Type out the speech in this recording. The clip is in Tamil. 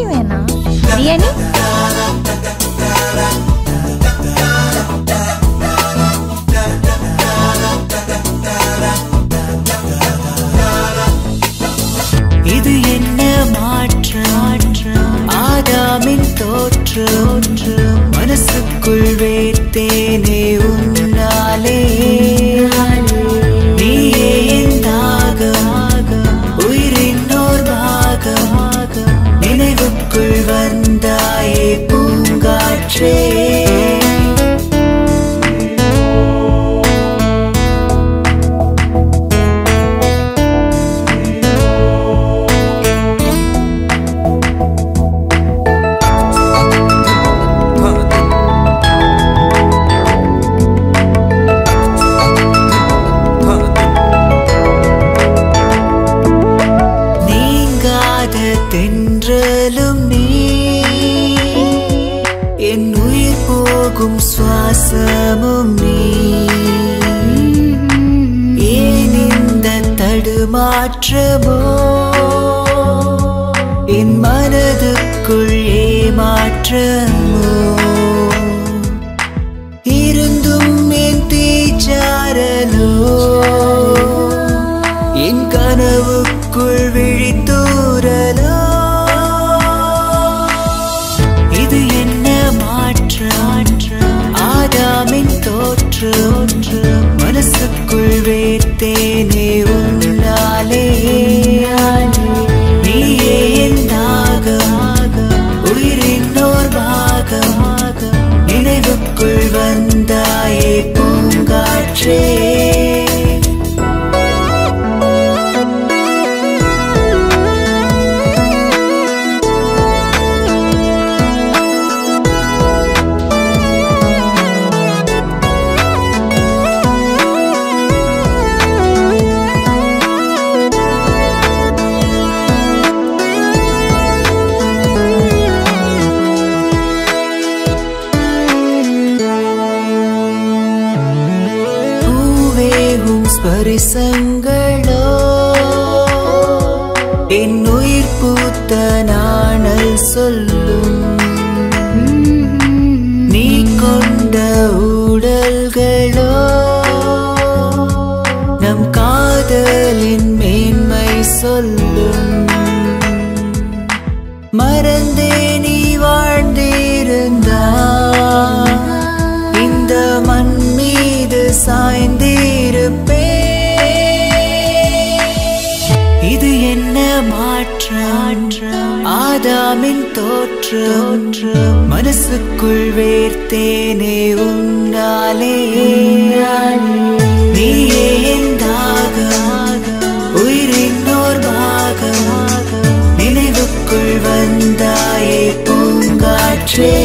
பிரியாணி வேணாம் பிரியாணி இது என்ன மாற்றம் ஆதாமின் தோற்றம் மனசுக்குள் வேர்த்தேனே உன்னாலே நீயே என் தாகம் உயிரின் ஓர் பாகம் நினைவுக்குள் வந்தாயே பூங்காற்றே நீங்காத தென்றலும் நீ என் உயிர் போகும் சுவாசமும் நீ ஏன் இந்த தடுமாற்றமோ என் மனதுக்குள் ஏமாற்றமோ இருந்தும் என் தீச்சாரலோ என் கனவுக்குள் விழித்தூரலோ இது என்ன மாற்றம் ஆதாமின் தோற்றம் மனசுக்குள் வேர்த்தேனே உன்னாலே நீயே என் தாகம் உயிரின் ஓர் பாகம் நினைவுக்குள் வந்தாயே பூங்காற்றே பூவேகும் ஸ்பரிசங்களோ என் உயிர் பூத்த நாணல் சொல்லும் நீ கொண்ட ஊடல்களோ நம் காதலின் மேன்மை சொல்லும் மறந்தே நீ வாழ்ந்திருந்தா இந்த மண் மீது சாய்ந்திருப்பே இது என்ன மாற்றம் ஆதாமின் தோற்றம் மனசுக்குள் வேர்த்தேனே உன்னாலே நீயே என் தாகம் உயிரின் ஓர் பாகம் நினைவுக்குள் வந்தாயே பூங்காற்றே